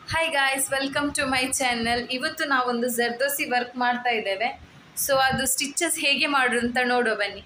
hi guys welcome to my channel ಇವತ್ತು ನಾವೊಂದು zardozi work ಮಾಡ್ತಾ ಇದ್ದೇವೆ ಸೊ ಅದು ಸ್ಟಿಚಸ್ ಹೇಗೆ ಮಾಡೋದು ಅಂತ ನೋಡೋ ಬನ್ನಿ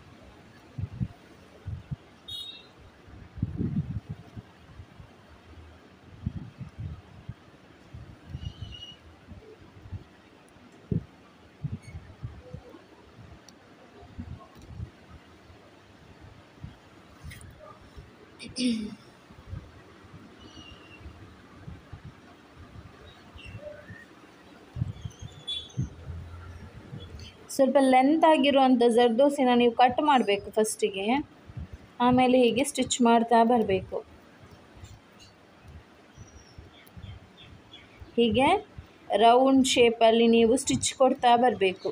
ಸ್ವಲ್ಪ ಲೆಂತ್ ಆಗಿರುವಂಥ ಜರ್ದೋಸಿನ ನೀವು ಕಟ್ ಮಾಡಬೇಕು ಫಸ್ಟಿಗೆ ಆಮೇಲೆ ಹೀಗೆ ಸ್ಟಿಚ್ ಮಾಡ್ತಾ ಬರಬೇಕು ಹೀಗೆ ರೌಂಡ್ ಶೇಪಲ್ಲಿ ನೀವು ಸ್ಟಿಚ್ ಕೊಡ್ತಾ ಬರಬೇಕು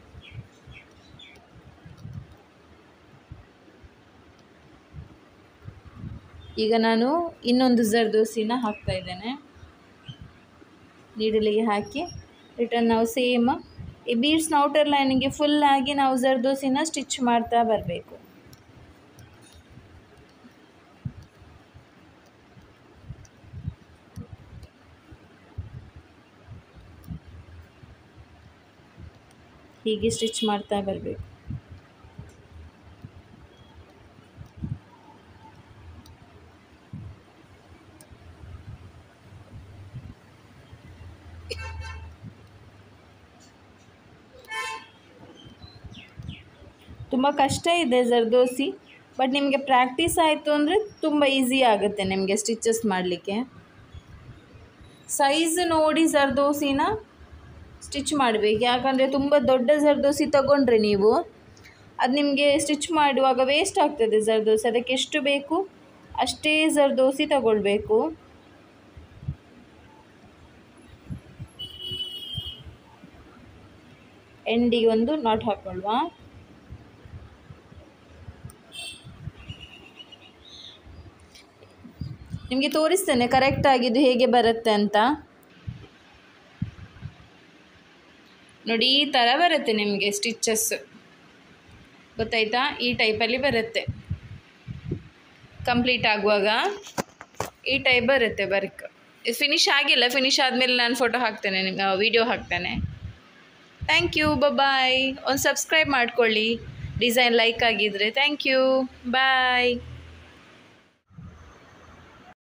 ಈಗ ನಾನು ಇನ್ನೊಂದು ಜರ್ದೋಸಿನ ಹಾಕ್ತಾ ಇದ್ದೇನೆ ನೀಡಲಿಗೆ ಹಾಕಿ ರಿಟರ್ನ್ ನಾವು ಸೇಮ್ ಈ ಬೀಡ್ಸ್ನ ಔಟರ್ ಲೈನಿಗೆ ಫುಲ್ ಆಗಿ ನಾವು ಜರ್ದೋಸಿನ ಸ್ಟಿಚ್ ಮಾಡ್ತಾ ಬರಬೇಕು ಹೀಗೆ ಸ್ಟಿಚ್ ಮಾಡ್ತಾ ಬರಬೇಕು ತುಂಬ ಕಷ್ಟ ಇದೆ ಜರ್ದೋಸಿ ಬಟ್ ನಿಮಗೆ ಪ್ರಾಕ್ಟೀಸ್ ಆಯಿತು ಅಂದರೆ ತುಂಬ ಈಸಿ ಆಗುತ್ತೆ ನಿಮಗೆ ಸ್ಟಿಚಸ್ ಮಾಡಲಿಕ್ಕೆ ಸೈಜ್ ನೋಡಿ ಜರ್ದೋಸಿನ ಸ್ಟಿಚ್ ಮಾಡಬೇಕು ಯಾಕಂದರೆ ತುಂಬ ದೊಡ್ಡ ಜರ್ದೋಸಿ ತಗೊಂಡ್ರೆ ನೀವು ಅದು ನಿಮಗೆ ಸ್ಟಿಚ್ ಮಾಡುವಾಗ ವೇಸ್ಟ್ ಆಗ್ತದೆ ಜರ್ದೋಸಿ ಅದಕ್ಕೆ ಎಷ್ಟು ಬೇಕು ಅಷ್ಟೇ ಜರ್ದೋಸಿ ತಗೊಳ್ಬೇಕು ಎಂಡಿಗೆ ಒಂದು ನಾಟ್ ಹಾಕ್ಕೊಳ್ವಾ ನಿಮಗೆ ತೋರಿಸ್ತೇನೆ ಕರೆಕ್ಟ್ ಆಗಿದ್ದು ಹೇಗೆ ಬರುತ್ತೆ ಅಂತ ನೋಡಿ ಈ ಥರ ಬರುತ್ತೆ ನಿಮಗೆ ಸ್ಟಿಚಸ್ ಗೊತ್ತಾಯ್ತಾ ಈ ಟೈಪಲ್ಲಿ ಬರುತ್ತೆ ಕಂಪ್ಲೀಟ್ ಆಗುವಾಗ ಈ ಟೈಪ್ ಬರುತ್ತೆ ವರ್ಕ್ ಇದು ಫಿನಿಶ್ ಆಗಿಲ್ಲ ಫಿನಿಶ್ ಆದಮೇಲೆ ನಾನು ಫೋಟೋ ಹಾಕ್ತೇನೆ ನಿಮ್ಗೆ ವೀಡಿಯೋ ಹಾಕ್ತೇನೆ ಥ್ಯಾಂಕ್ ಯು ಬಾಯ್ ಒಂದು ಸಬ್ಸ್ಕ್ರೈಬ್ ಮಾಡ್ಕೊಳ್ಳಿ ಡಿಸೈನ್ ಲೈಕ್ ಆಗಿದ್ರೆ ಥ್ಯಾಂಕ್ ಯು ಬಾಯ್